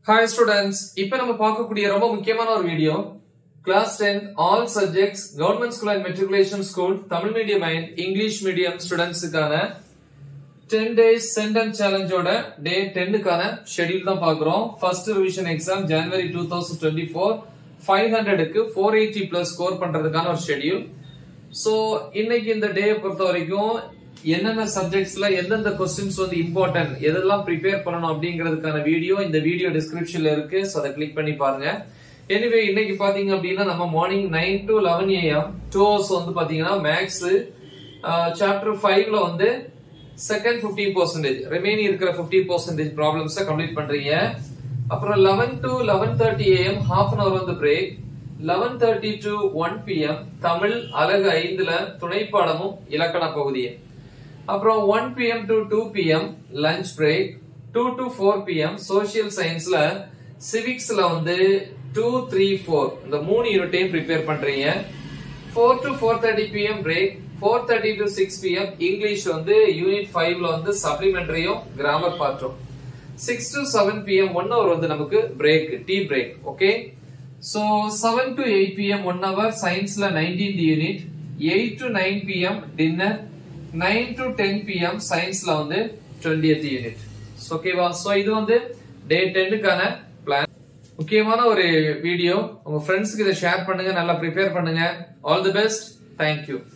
hi students இப்போ நம்ம பார்க்கக்கூடிய ரொம்ப முக்கியமான ஒரு video class ten all subjects government school and matriculation school Tamil medium and English medium ஸ்டூடெண்ட்ஸுக்கான டென் டேஸ் சென்டென்ஸ் சேலஞ்சோட டே டென்னுக்கான ஷெடியூல் தான் பார்க்குறோம் ஃபர்ஸ்ட் ரிவிஷன் எக்ஸாம் ஜனவரி two thousand twenty four five ஹண்ட்ரடுக்கு ஃபோர் எயிட்டி பிளஸ் ஸ்கோர் பண்றதுக்கான ஒரு schedule so இன்னைக்கு இந்த டே பொறுத்த வரைக்கும் என்னென்ன சப்ஜெக்ட்ஸ்ல எந்தெந்த கொஸ்டின்ஸ் வந்து இம்பார்ட்டன்ட் எதெல்லாம் ப்ரிப்பேர் பண்ணணும் அப்படிங்கிறதுக்கான வீடியோ இந்த வீடியோ டிஸ்கிரிப்ஷன்ல இருக்கு ஸோ அதை கிளிக் பண்ணி பாருங்க எனிவே இன்னைக்கு பாத்தீங்க அப்படின்னா நம்ம morning nine to eleven AM two hours வந்து பாத்தீங்கன்னா மேக்ஸ் சாப்டர் ஃபைவ்ல வந்து செகண்ட் ஃபிஃப்டி பர்சன்டேஜ் ரிமைனிங் இருக்கிற ஃபிஃப்டி பர்சன்டேஜ் ப்ராப்ளம்ஸை கம்ப்ளீட் பண்றீங்க அப்புறம் eleven to eleven thirty AM half an hour வந்து break eleven thirty to one PM Tamil அழகு ஐந்துல துணைப்பாடமும் இலக்கண பகுதியும் அப்புறம் one PM to two PM lunch break two to four PM social சயின்ஸ்ல சிவிக்ஸ்ல வந்து டூ த்ரீ ஃபோர் இந்த மூணு யூனிட்டையும் ப்ரிப்பேர் பண்றீங்க four to four thirty PM break four thirty to six PM English வந்து யூனிட் ஃபைவ்ல வந்து சப்ளிமெண்டரியும் கிராமர் பார்ட்டும் six to seven PM one hour வந்து நமக்கு break tea break okay so seven to eight PM one hour சயின்ஸ்ல nineteenth unit eight to nine PM dinner nine to ten PM சயின்ஸ்ல வந்து டுவெண்டியத் யூனிட் ஓகேவா so இது வந்து டே டென்னுக்கான plan முக்கியமான ஒரு வீடியோ உங்க ஃப்ரெண்ட்ஸ்க்கு இதை ஷேர் பண்ணுங்க நல்லா ப்ரிப்பேர் பண்ணுங்க ஆல் தி பெஸ்ட் தேங்க்யூ